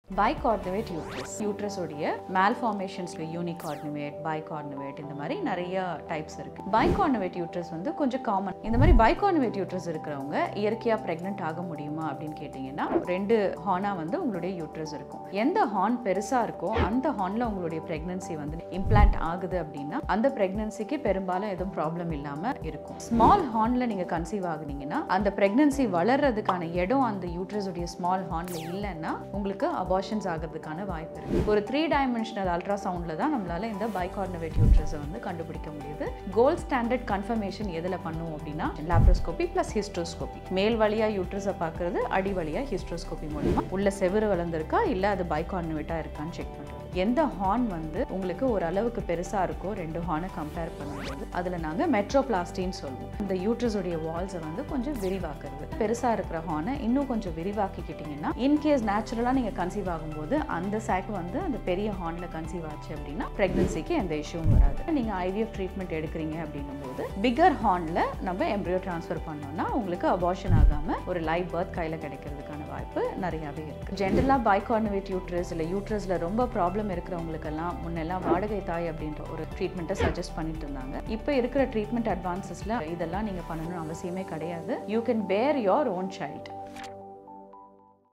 பைகார்டினேட் uterus யூட்ரஸோடைய மால்ஃபார்மேஷன்ஸ்ல யூனிகார்டினேட் பைகார்டினேட் இந்த மாதிரி நிறைய டைப்ஸ் இருக்கு பைகார்டினேட் யூட்ரஸ் வந்து கொஞ்சம் காமன் இந்த மாதிரி பைகார்டினேட் யூட்ரஸ் இருக்கிறவங்க இயற்கையா பிரெக்னென்ட் ஆக முடியுமா அப்படின்னு கேட்டிங்கன்னா ரெண்டு ஹார்னா வந்து உங்களுடைய யூட்ரஸ் இருக்கும் எந்த ஹார்ன் பெருசா இருக்கோ அந்த ஹார்ன்ல உங்களுடைய பிரெக்னன்சி வந்து இம்ப்ளான்ட் ஆகுது அப்படின்னா அந்த பிரெக்னன்சிக்கு பெரும்பாலும் எதுவும் ப்ராப்ளம் இல்லாம இருக்கும் ஸ்மால் ஹார்ன்ல நீங்க கன்சீவ் ஆகுனீங்கன்னா அந்த பிரெக்னன்சி வளர்றதுக்கான இடம் அந்த யூட்ரஸ் உடைய ஸ்மால் ஹார்ன்ல இல்லைன்னா உங்களுக்கு அபார்ஷன்ஸ் ஆகிறதுக்கான வாய்ப்பு இருக்கு ஒரு த்ரீ டைமென்ஷனல் அல்ட்ராசவுண்ட்ல தான் நம்மளால இந்த பைகார்டினவேட் யூட்ரஸை வந்து கண்டுபிடிக்க முடியுது கோல்ட் ஸ்டாண்டர்ட் கன்ஃபர்மேஷன் எதில் பண்ணுவோம் அப்படின்னா லாப்ரோஸ்கோபி ப்ளஸ் ஹிஸ்ட்ரோஸ்கோபி மேல் வழியா யூட்ரஸை பார்க்கறது அடி வழியா ஹிஸ்ட்ரோஸ்கோபி மூலமா உள்ள செவுறு வளர்ந்துருக்கா இல்லை அது பைகார்டினவேட்டா இருக்கான்னு செக் பண்ணுறது எந்த ஹார்ன் வந்து உங்களுக்கு ஒரு அளவுக்கு பெருசா இருக்கோ ரெண்டு ஹார்னை கம்பேர் பண்ணும்போது அதுல நாங்க மெட்ரோபிளாஸ்டின்னு சொல்லுவோம் இந்த யூட்ரஸுடைய வால்ஸை வந்து கொஞ்சம் விரிவாக்குறது பெருசா இருக்கிற ஹார்னை இன்னும் கொஞ்சம் விரிவாக்கிக்கிட்டீங்கன்னா இன்கேஸ் நேச்சுரலா நீங்க கன்சீவ் ஆகும்போது அந்த சாக் வந்து அந்த பெரிய ஹார்ன்ல கன்சீவ் ஆச்சு அப்படின்னா பிரெக்னன்சிக்கு எந்த இஷ்யூவும் வராது நீங்க ஐவிஎஃப் ட்ரீட்மெண்ட் எடுக்கிறீங்க அப்படின்னும் போது பிகர் ஹார்ன்ல நம்ம எம்ப்ரியோ ட்ரான்ஸ்ஃபர் பண்ணோம்னா உங்களுக்கு அபார்ஷன் ஆகாம ஒரு லைவ் பர்த் கையில கிடைக்கிறதுக்கான வாய்ப்பு நிறையவே இருக்கு ஜென்ரலா பைகார்னவேட் யூட்ரஸ் இல்ல யூட்ரஸ்ல ரொம்ப ப்ராப்ளம் இருக்கிறவங்களுக்கெல்லாம் முன்னெல்லாம் வாடகை தாய் அப்படின்ற ஒரு ட்ரீட்மெண்ட்டை சஜஸ்ட் பண்ணிட்டு இருந்தாங்க இப்போ இருக்கிற ட்ரீட்மெண்ட் அட்வான்சஸ்ல இதெல்லாம் நீங்க பண்ணணும்னு அவசியமே கிடையாது you can bear your own child